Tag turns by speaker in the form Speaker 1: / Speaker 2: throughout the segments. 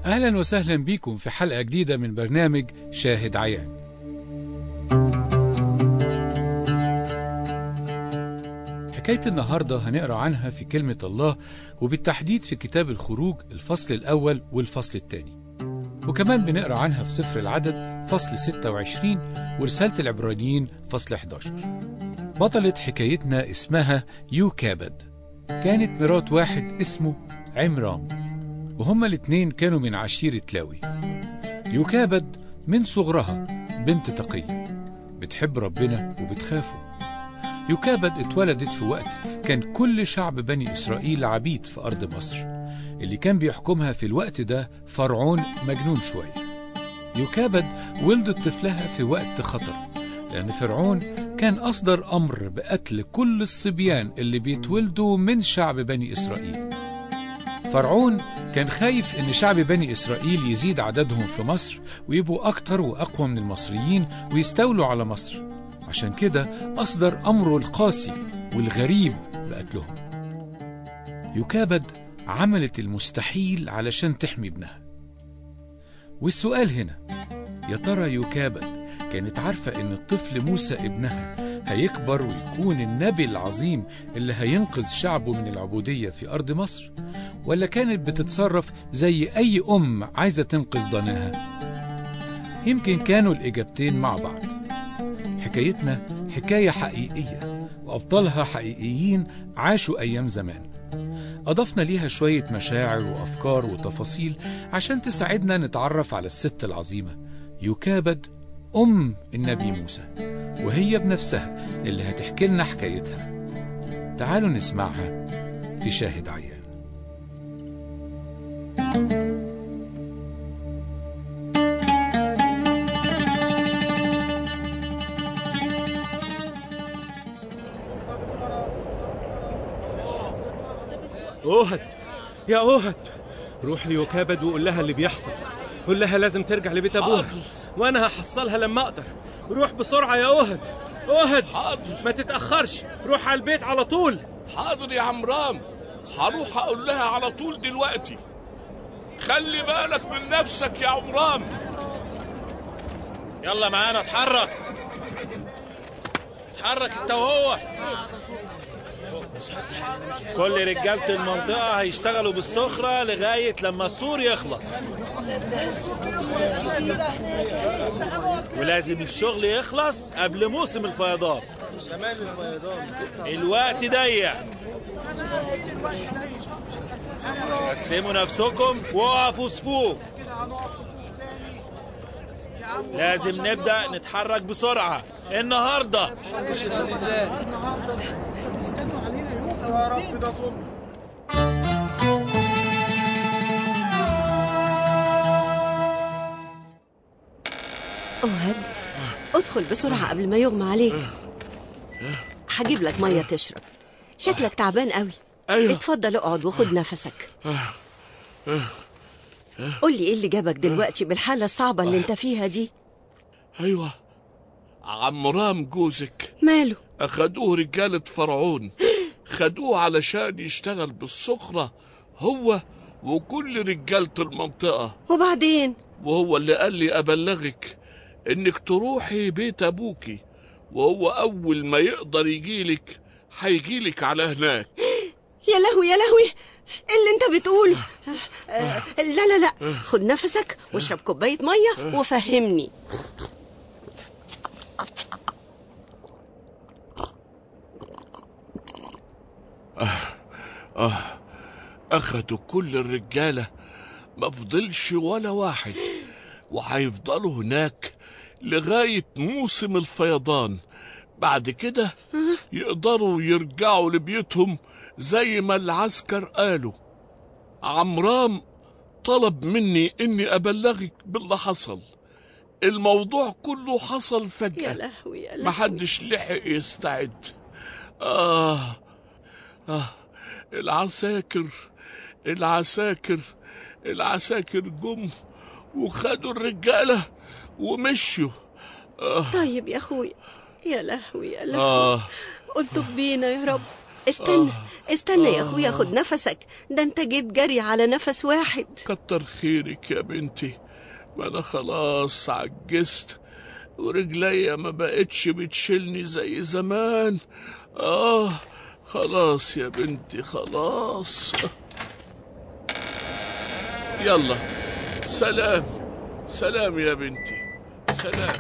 Speaker 1: أهلا وسهلا بكم في حلقة جديدة من برنامج شاهد عيان حكاية النهاردة هنقرأ عنها في كلمة الله وبالتحديد في كتاب الخروج الفصل الأول والفصل الثاني وكمان بنقرأ عنها في سفر العدد فصل 26 ورسالة العبرانيين فصل 11 بطلة حكايتنا اسمها يوكابد كانت مرات واحد اسمه عمرام وهما الاتنين كانوا من عشيرة لاوي يوكابد من صغرها بنت تقية بتحب ربنا وبتخافه يوكابد اتولدت في وقت كان كل شعب بني إسرائيل عبيد في أرض مصر اللي كان بيحكمها في الوقت ده فرعون مجنون شوية يوكابد ولدت طفلها في وقت خطر لأن فرعون كان أصدر أمر بقتل كل الصبيان اللي بيتولدوا من شعب بني إسرائيل فرعون كان خايف إن شعب بني إسرائيل يزيد عددهم في مصر ويبقوا أكتر وأقوى من المصريين ويستولوا على مصر عشان كده أصدر أمره القاسي والغريب بقتلهم يكابد عملت المستحيل علشان تحمي ابنها والسؤال هنا يا ترى يكابد كانت عارفة إن الطفل موسى ابنها هيكبر ويكون النبي العظيم اللي هينقذ شعبه من العبودية في أرض مصر ولا كانت بتتصرف زي أي أم عايزة تنقذ ضناها يمكن كانوا الإجابتين مع بعض حكايتنا حكاية حقيقية وأبطالها حقيقيين عاشوا أيام زمان أضفنا ليها شوية مشاعر وأفكار وتفاصيل عشان تساعدنا نتعرف على الست العظيمة يكابد أم النبي موسى وهي بنفسها اللي هتحكي لنا حكايتها تعالوا نسمعها في شاهد عيان
Speaker 2: اوهد يا اوهد روح ليوكابد وقول لها اللي بيحصل قول لها لازم ترجع لبيت ابوها وانا هحصلها لما اقدر روح بسرعه يا اوهد اوهد
Speaker 3: حاضر
Speaker 2: ما تتاخرش روح على البيت على طول
Speaker 3: حاضر يا عمرام هروح اقول لها على طول دلوقتي خلي بالك من نفسك يا عمرام
Speaker 4: يلا معانا اتحرك اتحرك انت وهو كل رجالة المنطقة هيشتغلوا بالسخرة لغاية لما السور يخلص ولازم الشغل يخلص قبل موسم الفيضان الوقت ضيق قسموا نفسكم وقفوا صفوف لازم نبدأ نتحرك بسرعة النهارده
Speaker 5: يا رب ده صبح
Speaker 6: أوهد ادخل بسرعة قبل ما يغمى عليك هجيب لك مية تشرب شكلك تعبان قوي
Speaker 3: أيوة.
Speaker 6: اتفضل اقعد وخد نفسك قول لي ايه اللي جابك دلوقتي بالحالة الصعبة اللي انت فيها دي
Speaker 3: ايوه عمرام جوزك
Speaker 6: ماله
Speaker 3: اخدوه رجالة فرعون خدوه علشان يشتغل بالسخرة هو وكل رجالة المنطقة
Speaker 6: وبعدين
Speaker 3: وهو اللي قال لي أبلغك إنك تروحي بيت أبوكي وهو أول ما يقدر يجيلك هيجيلك على هناك
Speaker 6: يا لهوي يا لهوي إيه اللي انت بتقوله آه، لا لا لا خد نفسك واشرب كوباية مية وفهمني
Speaker 3: أخدوا كل الرجالة ما فضلش ولا واحد وهيفضلوا هناك لغاية موسم الفيضان بعد كده يقدروا يرجعوا لبيوتهم زي ما العسكر قالوا عمرام طلب مني اني ابلغك باللي حصل الموضوع كله حصل
Speaker 6: يا
Speaker 3: فجأة
Speaker 6: لهوي يا لهوي
Speaker 3: محدش لحق يستعد آه آه العساكر العساكر العساكر جم وخدوا الرجالة ومشوا
Speaker 6: طيب يا اخويا يا لهوي يا لهوي
Speaker 3: آه
Speaker 6: قلت بينا يا رب استنى استنى يا اخويا خد نفسك ده انت جيت جري على نفس واحد
Speaker 3: كتر خيرك يا بنتي ما انا خلاص عجزت ورجليا ما بقتش بتشيلني زي زمان اه خلاص يا بنتي خلاص يلا سلام سلام يا بنتي سلام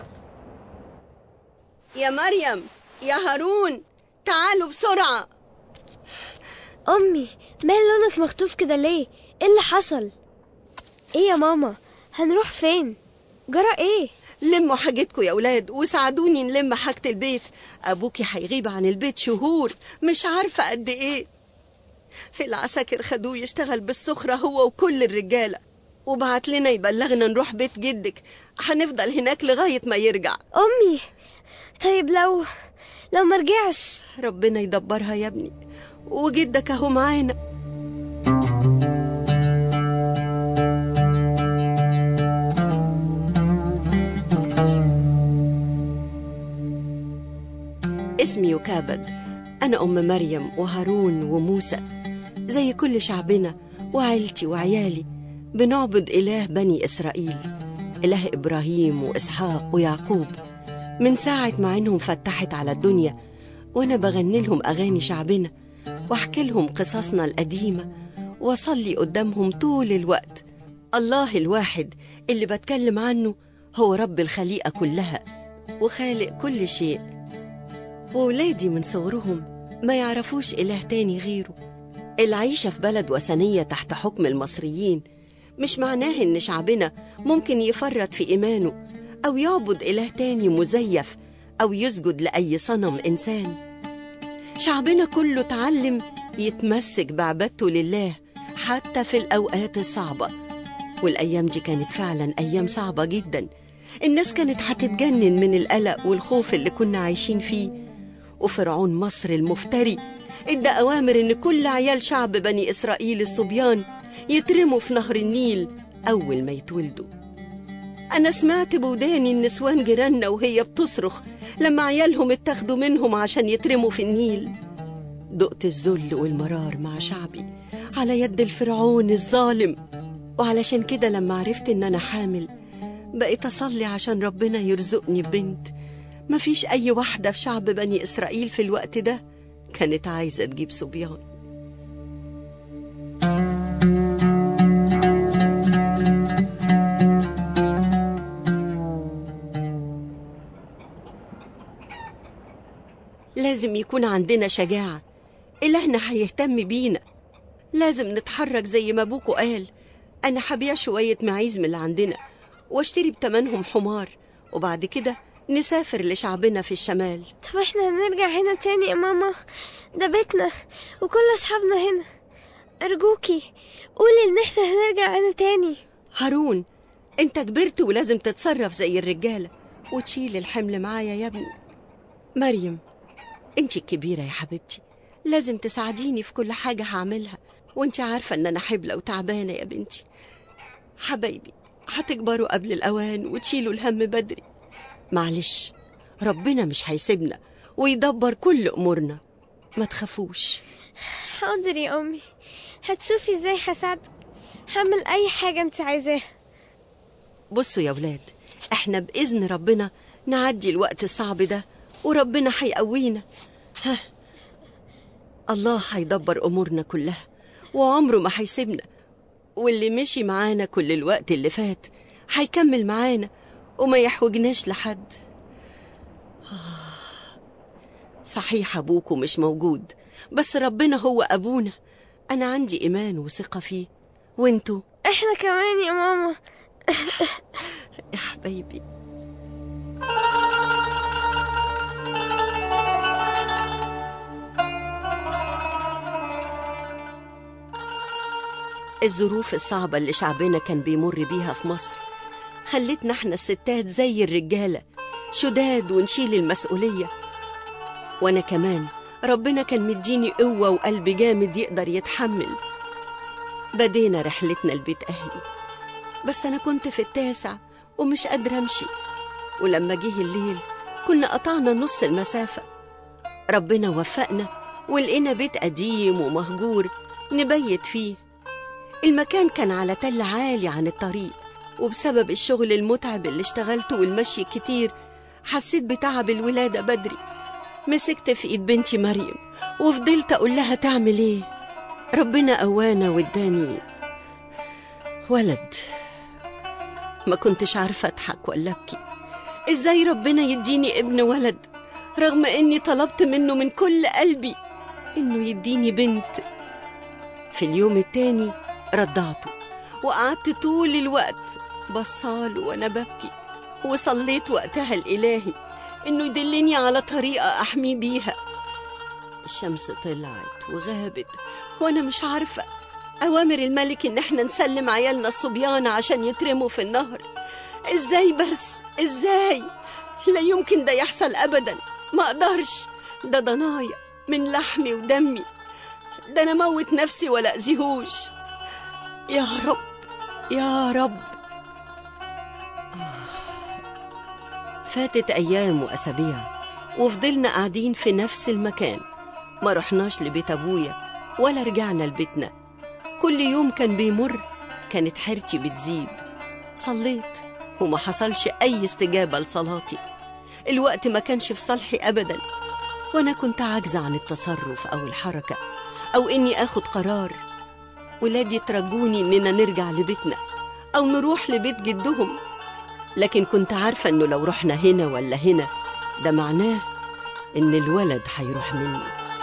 Speaker 6: يا مريم يا هارون تعالوا بسرعة
Speaker 7: أمي مال لونك مخطوف كده ليه؟ إيه اللي حصل؟ إيه يا ماما؟ هنروح فين؟ جرى إيه؟
Speaker 6: لموا حاجتكم يا ولاد وساعدوني نلم حاجة البيت أبوكي هيغيب عن البيت شهور مش عارفة قد إيه العساكر خدوه يشتغل بالسخرة هو وكل الرجالة وبعت لنا يبلغنا نروح بيت جدك هنفضل هناك لغاية ما يرجع
Speaker 7: أمي طيب لو لو مرجعش
Speaker 6: ربنا يدبرها يا ابني وجدك اهو معانا اسمي يكابد أنا أم مريم وهارون وموسى زي كل شعبنا وعيلتي وعيالي بنعبد إله بني إسرائيل إله إبراهيم وإسحاق ويعقوب من ساعة ما عينهم فتحت على الدنيا وأنا بغني لهم أغاني شعبنا وأحكي لهم قصصنا القديمة وأصلي قدامهم طول الوقت الله الواحد اللي بتكلم عنه هو رب الخليقة كلها وخالق كل شيء وولادي من صغرهم ما يعرفوش إله تاني غيره العيشة في بلد وثنية تحت حكم المصريين مش معناه إن شعبنا ممكن يفرط في إيمانه أو يعبد إله تاني مزيف أو يسجد لأي صنم إنسان شعبنا كله اتعلم يتمسك بعبادته لله حتى في الأوقات الصعبة والأيام دي كانت فعلا أيام صعبة جدا الناس كانت هتتجنن من القلق والخوف اللي كنا عايشين فيه وفرعون مصر المفتري ادى أوامر إن كل عيال شعب بني إسرائيل الصبيان يترموا في نهر النيل أول ما يتولدوا أنا سمعت بوداني النسوان جيراننا وهي بتصرخ لما عيالهم اتاخدوا منهم عشان يترموا في النيل دقت الذل والمرار مع شعبي على يد الفرعون الظالم وعلشان كده لما عرفت إن أنا حامل بقيت أصلي عشان ربنا يرزقني ببنت مفيش أي واحدة في شعب بني إسرائيل في الوقت ده كانت عايزة تجيب صبيان لازم يكون عندنا شجاعة إلهنا هيهتم بينا لازم نتحرك زي ما أبوكوا قال أنا هبيع شوية معيز من اللي عندنا واشتري بتمنهم حمار وبعد كده نسافر لشعبنا في الشمال
Speaker 7: طب احنا هنرجع هنا تاني يا ماما ده بيتنا وكل أصحابنا هنا أرجوكي قولي إن احنا هنرجع هنا تاني
Speaker 6: هارون انت كبرت ولازم تتصرف زي الرجالة وتشيل الحمل معايا يا ابني مريم انت الكبيرة يا حبيبتي لازم تساعديني في كل حاجة هعملها وانت عارفة ان انا حبلة وتعبانة يا بنتي حبايبي هتكبروا قبل الأوان وتشيلوا الهم بدري معلش ربنا مش هيسيبنا ويدبر كل أمورنا ما تخافوش
Speaker 7: حاضر يا أمي هتشوفي ازاي هساعدك هعمل أي حاجة انت عايزاها
Speaker 6: بصوا يا ولاد احنا بإذن ربنا نعدي الوقت الصعب ده وربنا هيقوينا ها الله هيدبر أمورنا كلها وعمره ما هيسيبنا واللي مشي معانا كل الوقت اللي فات هيكمل معانا وما يحوجناش لحد آه، صحيح أبوكوا مش موجود بس ربنا هو أبونا أنا عندي إيمان وثقة فيه وانتوا
Speaker 7: احنا كمان يا ماما
Speaker 6: يا حبايبي الظروف الصعبة اللي شعبنا كان بيمر بيها في مصر خلتنا احنا الستات زي الرجالة شداد ونشيل المسؤولية وأنا كمان ربنا كان مديني قوة وقلب جامد يقدر يتحمل بدينا رحلتنا لبيت أهلي بس أنا كنت في التاسع ومش قادرة أمشي ولما جه الليل كنا قطعنا نص المسافة ربنا وفقنا ولقينا بيت قديم ومهجور نبيت فيه المكان كان على تل عالي عن الطريق وبسبب الشغل المتعب اللي اشتغلته والمشي كتير حسيت بتعب الولادة بدري مسكت في ايد بنتي مريم وفضلت اقول لها تعمل ايه ربنا قوانا واداني ولد ما كنتش عارفة اضحك ولا ابكي ازاي ربنا يديني ابن ولد رغم اني طلبت منه من كل قلبي انه يديني بنت في اليوم التاني رضعته وقعدت طول الوقت بصاله وانا ببكي وصليت وقتها الالهي انه يدلني على طريقه احميه بيها الشمس طلعت وغابت وانا مش عارفه اوامر الملك ان احنا نسلم عيالنا الصبيان عشان يترموا في النهر ازاي بس ازاي لا يمكن ده يحصل ابدا ما اقدرش ده ضنايا من لحمي ودمي ده انا موت نفسي ولا اذيهوش يا رب يا رب آه. فاتت ايام واسابيع وفضلنا قاعدين في نفس المكان ما رحناش لبيت ابويا ولا رجعنا لبيتنا كل يوم كان بيمر كانت حيرتي بتزيد صليت وما حصلش اي استجابه لصلاتي الوقت ما كانش في صالحي ابدا وانا كنت عاجزه عن التصرف او الحركه او اني اخد قرار ولادي ترجوني اننا نرجع لبيتنا او نروح لبيت جدهم لكن كنت عارفه انه لو رحنا هنا ولا هنا ده معناه ان الولد هيروح مني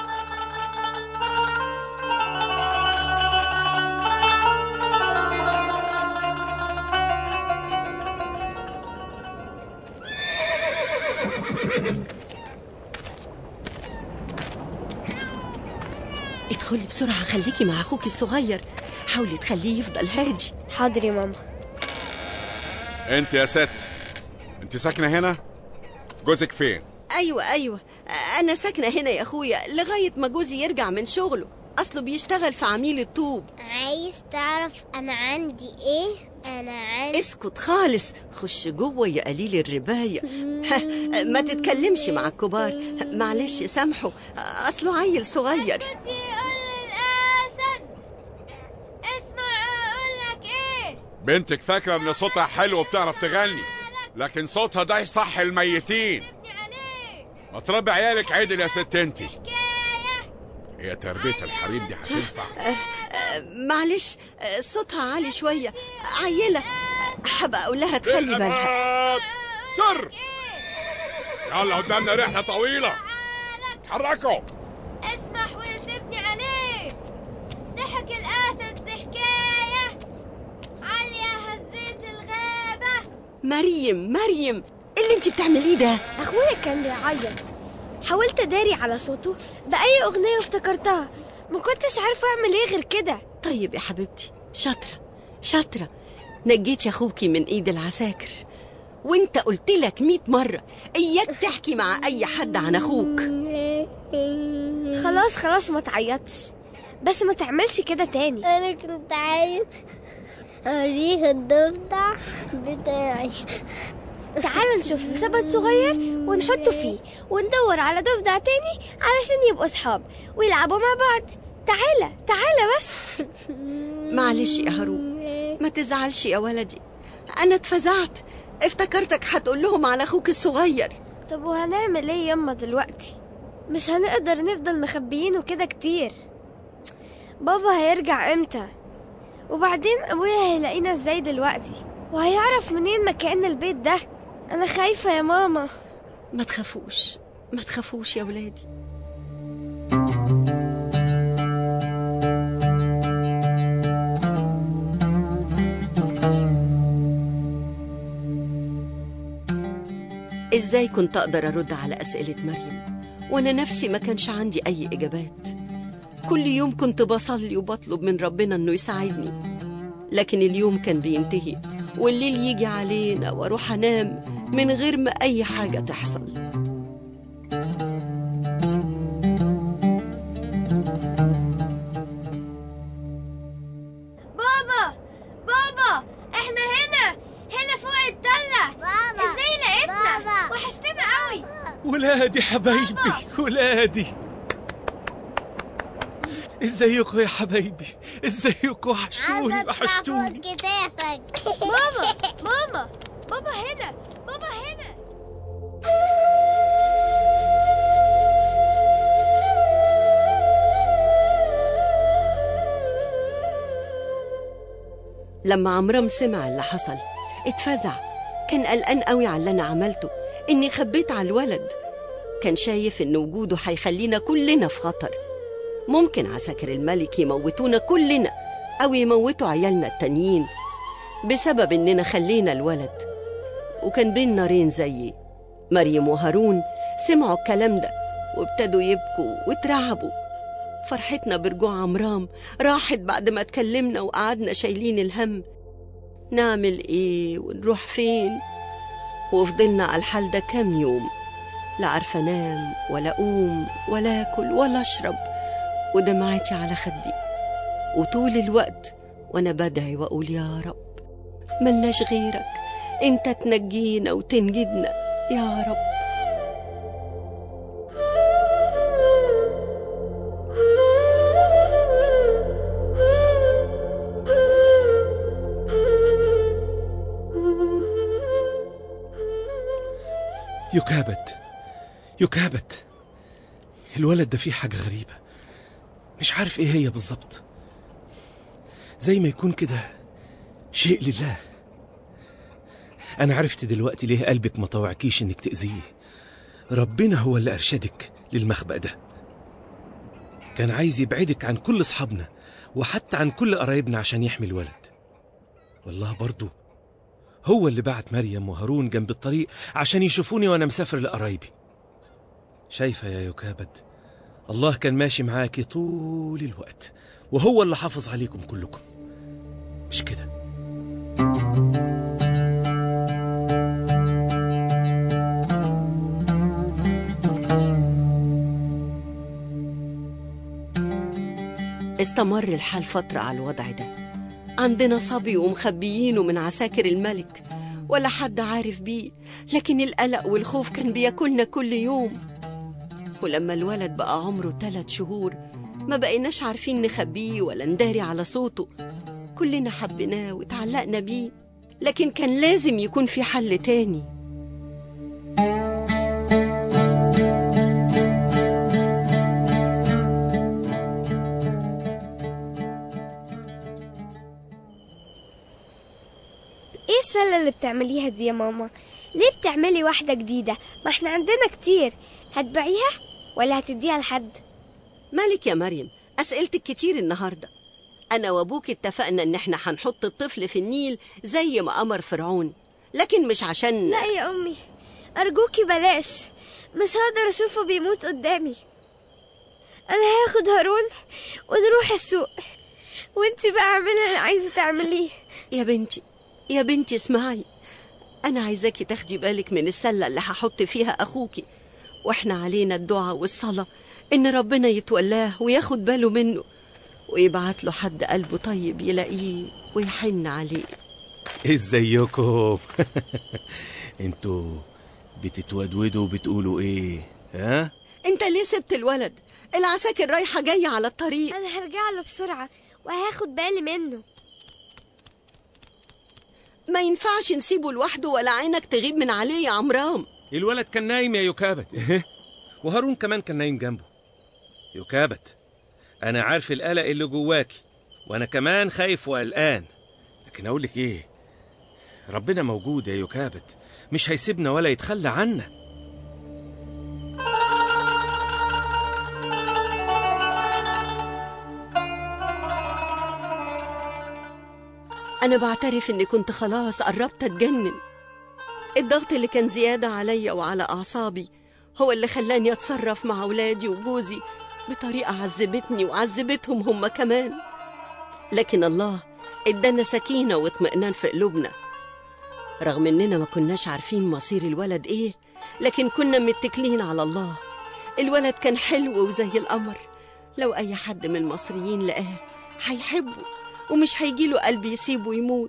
Speaker 6: ادخلي بسرعة خليكي مع أخوك الصغير حاولي تخليه يفضل هادي
Speaker 7: حاضر يا ماما
Speaker 8: انت يا ست انت ساكنه هنا جوزك فين
Speaker 6: أيوة أيوة أنا ساكنة هنا يا أخويا لغاية ما جوزي يرجع من شغله أصله بيشتغل في عميل الطوب
Speaker 9: عايز تعرف انا عندي ايه انا عندي
Speaker 6: اسكت خالص خش جوه يا قليل الرباية ها، ما تتكلمش مع الكبار معلش سامحه أصله عيل صغير
Speaker 7: الاسد اسمع اقول لك ايه
Speaker 8: بنتك فاكره ان صوتها حلو وبتعرف تغني لكن صوتها ده يصح الميتين
Speaker 7: ابني عليه
Speaker 8: ما تربي عيالك عدل يا ست انت
Speaker 7: حكايه
Speaker 8: هي تربيه الحريم دي هتنفع
Speaker 6: معلش صوتها عالي شوية عيلة حابة أقول لها تخلي بالها
Speaker 8: بالها سر يلا قدامنا رحله طويله اتحركوا
Speaker 7: اسمح وسيبني عليه ضحك الاسد بحكايه عليا هزيت الغابه
Speaker 6: مريم مريم إيه اللي انت بتعمليه ده
Speaker 7: اخويا كان بيعيط حاولت اداري على صوته باي اغنيه افتكرتها ما كنتش عارفه اعمل ايه غير كده
Speaker 6: طيب يا حبيبتي شاطرة شاطرة نجيتي أخوكي من إيد العساكر وانت قلت لك مئة مرة إياك تحكي مع أي حد عن أخوك
Speaker 7: خلاص خلاص ما تعيطش بس ما تعملش كده تاني
Speaker 9: انا كنت عايز اوريه الضفدع بتاعي
Speaker 7: تعال نشوف سبت صغير ونحطه فيه وندور على ضفدع تاني علشان يبقوا صحاب ويلعبوا مع بعض تعالى تعالى بس
Speaker 6: معلش يا هارون ما تزعلش يا ولدي أنا اتفزعت افتكرتك هتقول لهم على أخوك الصغير
Speaker 7: طب وهنعمل ايه يما دلوقتي مش هنقدر نفضل مخبيينه كده كتير بابا هيرجع امتى وبعدين ابويا هيلاقينا ازاي دلوقتي وهيعرف منين مكان البيت ده انا خايفه يا ماما
Speaker 6: ما تخافوش ما تخافوش يا ولادي ازاي كنت اقدر ارد على اسئله مريم وانا نفسي ما كانش عندي اي اجابات كل يوم كنت بصلي وبطلب من ربنا انه يساعدني لكن اليوم كان بينتهي والليل يجي علينا واروح انام من غير ما اي حاجه تحصل
Speaker 7: بابا بابا احنا هنا هنا فوق التله
Speaker 9: بابا
Speaker 7: ازاي لقيتنا
Speaker 9: بابا.
Speaker 7: وحشتنا قوي
Speaker 2: ولادي حبايبي ولادي ازيكم يا حبايبي ازيكم وحشتوني
Speaker 9: عايزة اطلع فوق
Speaker 2: وحشتوني
Speaker 9: كتافك
Speaker 7: ماما ماما بابا هنا بابا هنا
Speaker 6: لما عمرام سمع اللي حصل اتفزع كان قلقان قوي على اللي انا عملته اني خبيت على الولد كان شايف ان وجوده هيخلينا كلنا في خطر ممكن عساكر الملك يموتونا كلنا او يموتوا عيالنا التانيين بسبب اننا خلينا الولد وكان بين نارين زيي مريم وهارون سمعوا الكلام ده وابتدوا يبكوا واترعبوا فرحتنا برجوع عمرام راحت بعد ما اتكلمنا وقعدنا شايلين الهم نعمل ايه ونروح فين وفضلنا على الحال ده كام يوم لا عارفة انام ولا اقوم ولا اكل ولا اشرب ودمعتي على خدي وطول الوقت وانا بدعي واقول يا رب ملناش غيرك انت تنجينا وتنجدنا يا رب
Speaker 2: يكابد يكابد الولد ده فيه حاجة غريبة مش عارف ايه هي بالظبط زي ما يكون كده شيء لله انا عرفت دلوقتي ليه قلبك ما طوعكيش انك تأذيه ربنا هو اللي ارشدك للمخبأ ده كان عايز يبعدك عن كل اصحابنا وحتى عن كل قرايبنا عشان يحمي الولد والله برضو هو اللي بعت مريم وهارون جنب الطريق عشان يشوفوني وانا مسافر لقرايبي شايفة يا يكابد الله كان ماشي معاكي طول الوقت وهو اللي حافظ عليكم كلكم مش كده
Speaker 6: استمر الحال فترة على الوضع ده عندنا صبي ومخبيينه من عساكر الملك ولا حد عارف بيه لكن القلق والخوف كان بياكلنا كل يوم ولما الولد بقى عمره ثلاث شهور ما بقيناش عارفين نخبيه ولا نداري على صوته كلنا حبيناه وتعلقنا بيه لكن كان لازم يكون في حل تاني
Speaker 7: ايه السلة اللي بتعمليها دي يا ماما ليه بتعملي واحدة جديدة ما احنا عندنا كتير هتبيعيها ولا هتديها لحد
Speaker 6: مالك يا مريم أسئلتك كتير النهاردة أنا وأبوك اتفقنا إن إحنا هنحط الطفل في النيل زي ما أمر فرعون لكن مش عشان
Speaker 7: لا يا امي ارجوكي بلاش مش هقدر اشوفه بيموت قدامي انا هاخد هارون ونروح السوق وانتي بقى اعملي اللي عايزه تعمليه
Speaker 6: يا بنتي يا بنتي اسمعي أنا عايزاكي تاخدي بالك من السلة اللي هحط فيها أخوكي وإحنا علينا الدعاء والصلاة إن ربنا يتولاه وياخد باله منه ويبعت له حد قلبه طيب يلاقيه ويحن عليه
Speaker 2: ازيكم انتوا بتتودودوا وبتقولوا ايه ها
Speaker 6: أنت ليه سبت الولد العساكر رايحة جاية على الطريق
Speaker 7: انا هرجع له بسرعه وهاخد بالي منه
Speaker 6: ما ينفعش نسيبه لوحده ولا عينك تغيب من عليه يا عمرام
Speaker 2: الولد كان نايم يا يكابت وهارون كمان كان نايم جنبه يكابت انا عارف القلق اللي جواكي وانا كمان خايف وقلقان لكن اقول لك ايه ربنا موجود يا يكابت مش هيسيبنا ولا يتخلى عنا
Speaker 6: أنا بعترف إني كنت خلاص قربت أتجنن الضغط اللي كان زيادة عليا وعلى أعصابي هو اللي خلاني أتصرف مع أولادي وجوزي بطريقة عذبتني وعذبتهم هم كمان لكن الله ادانا سكينة واطمئنان في قلوبنا رغم إننا ما كناش عارفين مصير الولد إيه لكن كنا متكلين على الله الولد كان حلو وزي القمر لو أي حد من المصريين لقاه هيحبه ومش هيجيله قلب يسيبه يموت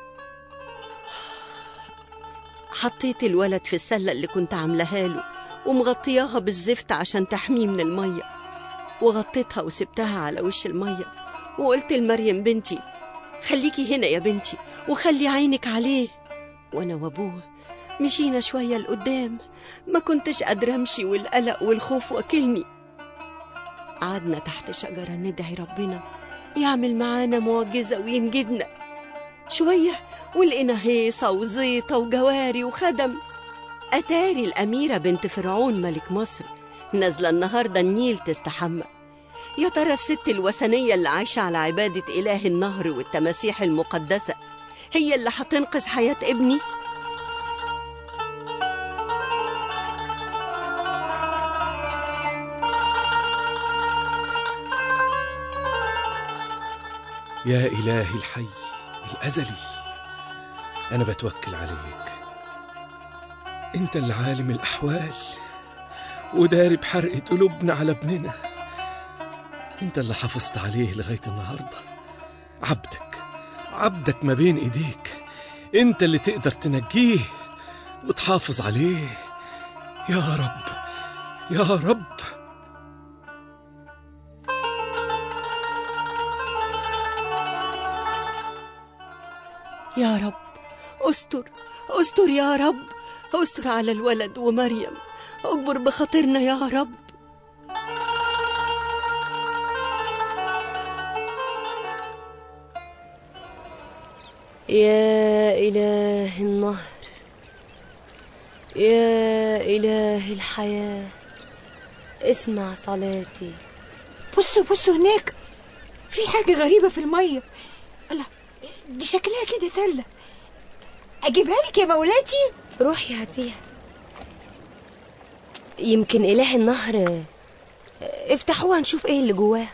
Speaker 6: حطيت الولد في السلة اللي كنت عاملاها له ومغطياها بالزفت عشان تحميه من المية وغطيتها وسبتها على وش المية وقلت لمريم بنتي خليكي هنا يا بنتي وخلي عينك عليه وانا وابوه مشينا شوية لقدام ما كنتش قادرة امشي والقلق والخوف واكلني قعدنا تحت شجرة ندعي ربنا يعمل معانا معجزة وينجدنا شوية ولقينا هيصة وزيطة وجواري وخدم أتاري الأميرة بنت فرعون ملك مصر نازلة النهاردة النيل تستحمى يا ترى الست الوثنية اللي عايشة على عبادة إله النهر والتماسيح المقدسة هي اللي هتنقذ حياة ابني؟
Speaker 2: يا إلهي الحي الأزلي أنا بتوكل عليك أنت اللي عالم الأحوال وداري بحرقة قلوبنا على ابننا أنت اللي حافظت عليه لغاية النهاردة عبدك عبدك ما بين إيديك أنت اللي تقدر تنجيه وتحافظ عليه يا رب يا رب
Speaker 6: يا رب استر استر يا رب استر على الولد ومريم اجبر بخاطرنا يا رب
Speaker 10: يا إله النهر يا إله الحياة اسمع صلاتي
Speaker 11: بصوا بصوا هناك في حاجة غريبة في المية الله دي شكلها كده سلة أجيبها لك يا مولاتي
Speaker 10: روحي هاتيها يمكن إله النهر افتحوها نشوف ايه اللي جواها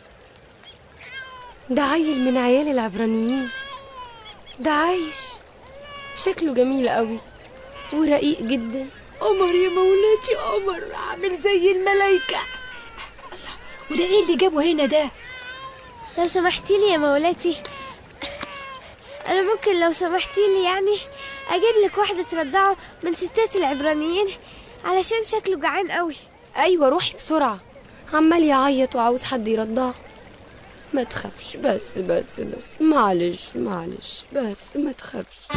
Speaker 10: ده عيل من عيال العبرانيين ده عايش شكله جميل قوي ورقيق جدا
Speaker 11: قمر يا مولاتي قمر عامل زي الملايكة الله وده ايه اللي جابه هنا ده
Speaker 7: لو سمحتي لي يا مولاتي انا ممكن لو سمحتي لي يعني اجيب لك واحده ترضعه من ستات العبرانيين علشان شكله جعان قوي
Speaker 10: ايوه روحي بسرعه عمال يعيط وعاوز حد يرضعه ما تخافش بس بس بس معلش معلش بس ما تخافش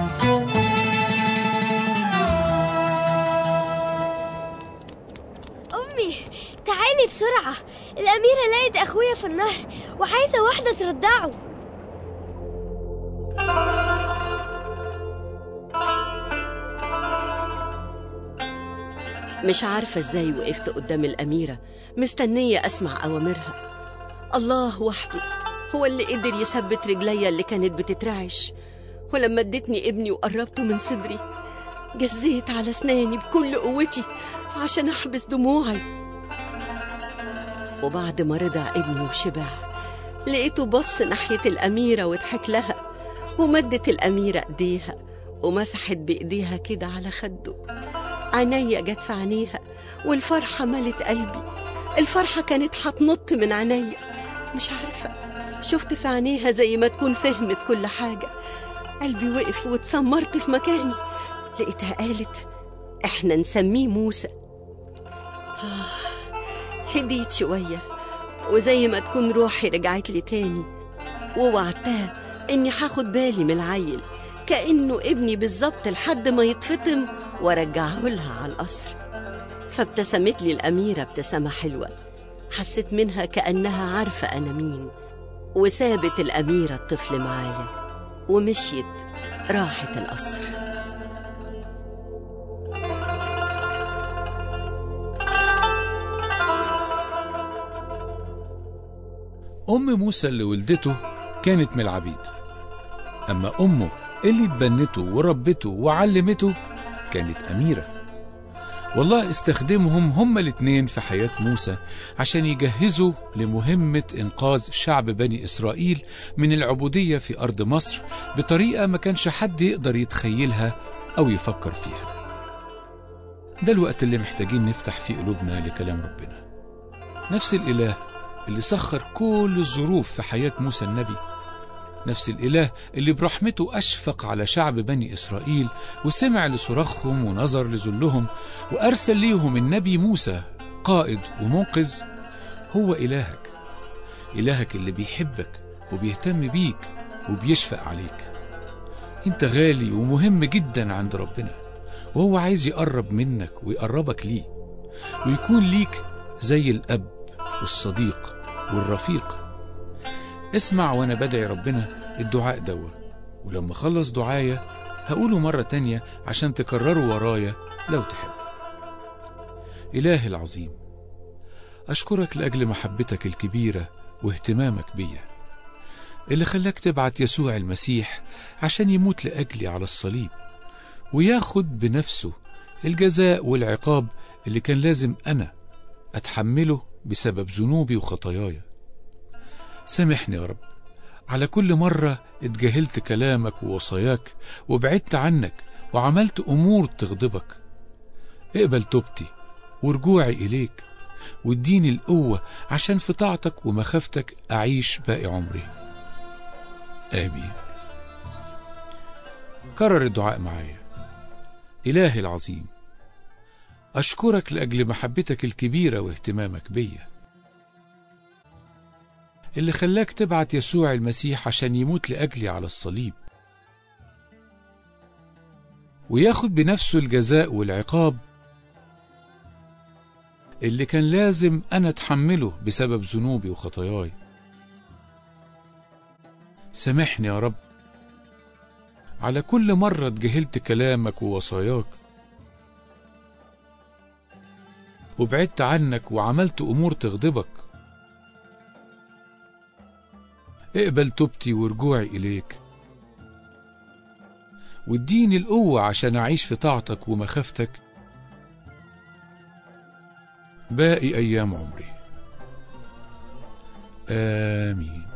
Speaker 7: امي تعالي بسرعه الاميره لقيت اخويا في النهر وعايزه واحده ترضعه
Speaker 6: مش عارفة ازاي وقفت قدام الأميرة مستنية أسمع أوامرها الله وحده هو اللي قدر يثبت رجليا اللي كانت بتترعش ولما ادتني ابني وقربته من صدري جزيت على اسناني بكل قوتي عشان احبس دموعي وبعد ما رضع ابني وشبع لقيته بص ناحية الأميرة وضحك لها ومدت الأميرة إيديها ومسحت بإيديها كده على خده عينيا جت في عينيها والفرحة ملت قلبي الفرحة كانت هتنط من عينيا مش عارفة شفت في عينيها زي ما تكون فهمت كل حاجة قلبي وقف واتسمرت في مكاني لقيتها قالت احنا نسميه موسى آه هديت شوية وزي ما تكون روحي رجعت لي تاني ووعدتها اني هاخد بالي من العيل كأنه ابني بالظبط لحد ما يتفطم وارجعه لها على القصر فابتسمت لي الأميرة ابتسامة حلوة حسيت منها كأنها عارفة أنا مين وسابت الأميرة الطفل معايا ومشيت راحت القصر
Speaker 1: أم موسى اللي ولدته كانت من العبيد أما أمه اللي اتبنته وربته وعلمته كانت أميرة والله استخدمهم هما الاتنين في حياة موسى عشان يجهزوا لمهمة إنقاذ شعب بني إسرائيل من العبودية في أرض مصر بطريقة ما كانش حد يقدر يتخيلها أو يفكر فيها ده الوقت اللي محتاجين نفتح فيه قلوبنا لكلام ربنا نفس الإله اللي سخر كل الظروف في حياة موسى النبي نفس الإله اللي برحمته أشفق على شعب بني إسرائيل وسمع لصراخهم ونظر لذلهم وأرسل ليهم النبي موسى قائد ومنقذ هو إلهك إلهك اللي بيحبك وبيهتم بيك وبيشفق عليك انت غالي ومهم جدا عند ربنا وهو عايز يقرب منك ويقربك ليه ويكون ليك زي الأب والصديق والرفيق اسمع وانا بدعي ربنا الدعاء دوا ولما خلص دعايا هقوله مرة تانية عشان تكرروا ورايا لو تحب إلهي العظيم أشكرك لأجل محبتك الكبيرة واهتمامك بيا اللي خلاك تبعت يسوع المسيح عشان يموت لأجلي على الصليب وياخد بنفسه الجزاء والعقاب اللي كان لازم أنا أتحمله بسبب ذنوبي وخطاياي سامحني يا رب على كل مرة اتجاهلت كلامك ووصاياك وبعدت عنك وعملت أمور تغضبك اقبل توبتي ورجوعي إليك واديني القوة عشان في طاعتك ومخافتك أعيش باقي عمري آمين كرر الدعاء معايا إلهي العظيم أشكرك لأجل محبتك الكبيرة واهتمامك بيا اللي خلاك تبعت يسوع المسيح عشان يموت لأجلي على الصليب وياخد بنفسه الجزاء والعقاب اللي كان لازم أنا أتحمله بسبب ذنوبي وخطاياي سامحني يا رب على كل مرة اتجاهلت كلامك ووصاياك وبعدت عنك وعملت أمور تغضبك اقبل توبتي ورجوعي إليك واديني القوة عشان أعيش في طاعتك ومخافتك باقي أيام عمري آمين